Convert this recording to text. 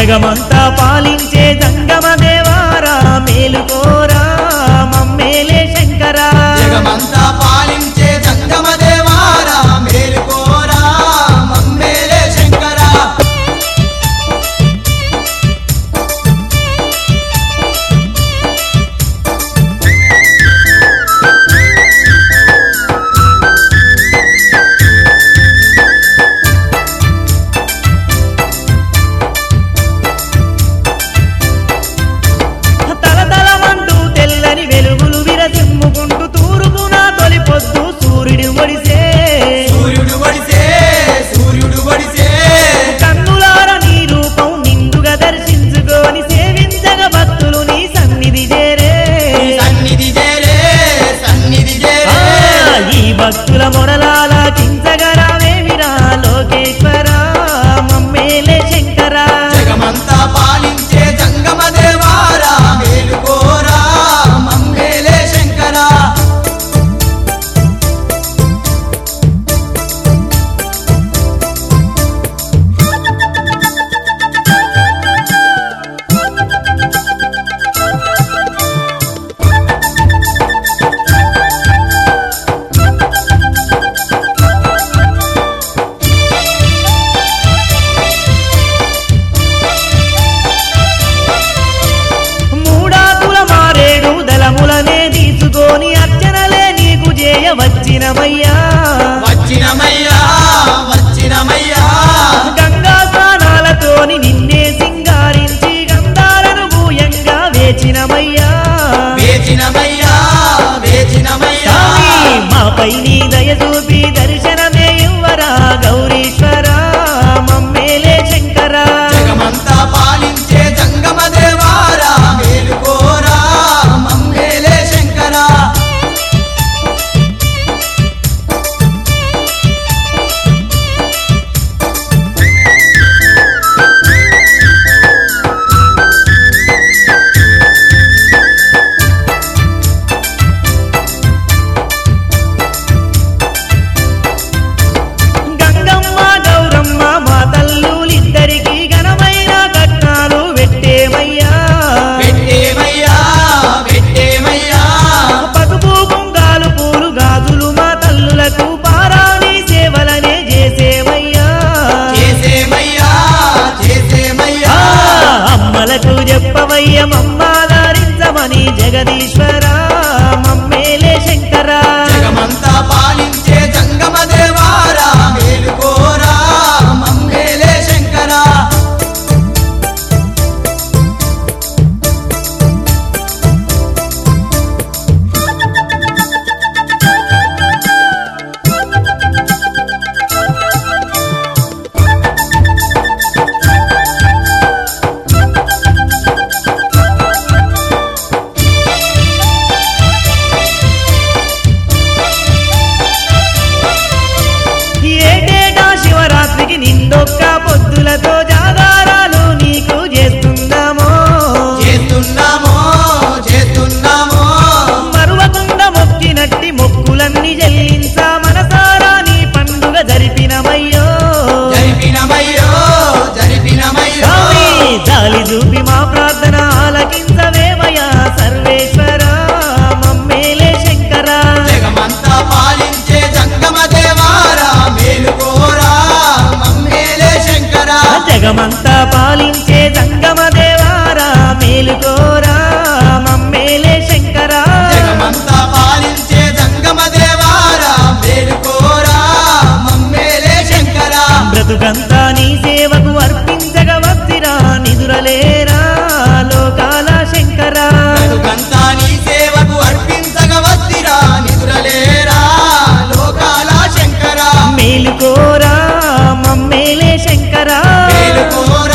జగమంతా పాలించే జంగమ దేవారా మేలుకోరా మమ్మేలే శంకరా జగమంతా పాలించే జంగమ దేవారా మేలుకోరా మమ్మేలే శంకరా తలతలమంటూ తెల్లని వెలుగులు విరసిమ్ముకుంటూ తూర్పున తొలి పొద్దు సూర్యుడు ఒడిసే సూర్యుడు వడిసే సూర్యుడు వడిసే కన్నులార నీ రూపం నిండుగా దర్శించుకొని సేవించగ భక్తులు నీ సన్నిధి చేరే సన్నిధి చేరే సన్నిధి ఆ, చేరే ఈ భక్తుల మొడలాల కించగరావేమిరా లోకేశ్వర మమ్మేలే శంకరా జగమంతా పాలించే జంగమ దేవారా మేలుకోరా మమ్మేలే శంకరా మూడాకుల మారేడు దళములనే తీసుకొని అర్చనలే నీకు చేయ వచ్చినమయ్యా వచ్చినమయ్యా వచ్చినమయ్యా గంగా స్నానాలతోని నిన్నే సింగారించి గంధాలను భూయంగా వేచినమయ్యా వేచినమయ్యా వేచినమయ్యా స్వామి, మాపై నీ దయ చూపి దర్శనమే ఇవ్వరా గౌరీశ్వర మమ్మేలే శంకరా జగమంతా పాలించే జంగమ దేవారా మేలుకోరా మమ్మేలే శంకరా గంగమ్మ గౌరమ్మ మా తల్లులిద్దరికి ఘనమైన కట్నాలు పెట్టేమయ్యా పెట్టేమయ్యా పెట్టేమయ్యా పసుపు కుంగాలు పూలు గాజులు మా తల్లులకు పారాణి సేవలనే చేసేమయ్యా చేసేమయ్యా చేసేమయ్యా ఆ, అమ్మలకు చెప్పవయ్య మమ్మాదారించమని జగదీశ్వర మమ్మేలే శంకరా జగమంతా పాలించే జంగమ దేవారా మేలుకోరా మమ్మేలే శంకరా ఏటేటా శివరాత్రికి నిండొక్క పొద్దులతో జాగారాలు నీకు చేస్తున్నామో చేస్తున్నామో చేస్తున్నామో మరువకుండా మొక్కినట్టి మొక్కులన్నీ చెల్లించా మనసారా నీ పండుగ జరిపినమయ్యో జరిపినమయ్యో జరిపినమయ్యో స్వామి జాలి చూపి మా ప్రార్థన ఆలకించవేమయ్యా సర్వేశ్వర మమ్మేలే శంకర జగమంతా పాలించే జంగమ దేవారా మేలుకోరా మమ్మేలే శంకరా జగమంతా పాలించే జంగమ దేవారా మేలుకోరా మమ్మేలే శంకర జగమంతా పాలించే జంగమ దేవారా మేలుకోరా మమ్మేలే శంకరా బ్రతుకంతా నీ సేవకు అర్పించగ వత్తిరా నిదురలేరా లోకాల శంకర బ్రతుకంతా నీ సేవకు అర్పించగ వత్తిరా నిదురలేరా లోకాల శంకరా మేలుకోరా మమ్మేలే శంకర మేలుకోరా